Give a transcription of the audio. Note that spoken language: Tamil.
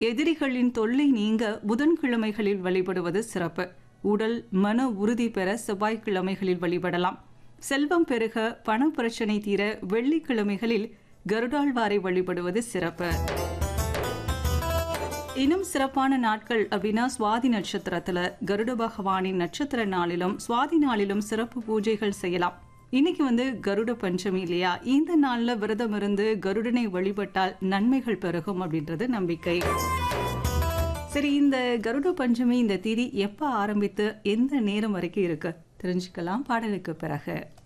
எதிரிகளின் தொல்லை நீங்க புதன்கிழமைகளில் வழிபடுவது சிறப்பு உடல் மன உறுதி பெற செவ்வாய்க்கிழமைகளில் வழிபடலாம் செல்வம் பெருக பண பிரச்சனை தீர வெள்ளிக்கிழமைகளில் கருடாழ்வாரை வழிபடுவது சிறப்பு இன்னும் சிறப்பான நாட்கள் அப்படின்னா சுவாதி நட்சத்திரத்துல கருட பகவானின் நட்சத்திர நாளிலும் சுவாதி நாளிலும் சிறப்பு பூஜைகள் செய்யலாம் இன்னைக்கு வந்து கருட பஞ்சமி இல்லையா இந்த நாள்ல விரதம் இருந்து கருடனை வழிபட்டால் நன்மைகள் பெருகும் அப்படின்றது நம்பிக்கை சரி இந்த கருட பஞ்சமி இந்த திதி எப்ப ஆரம்பித்து எந்த நேரம் வரைக்கும் இருக்கு தெரிஞ்சுக்கலாம் பாடலுக்கு பிறகு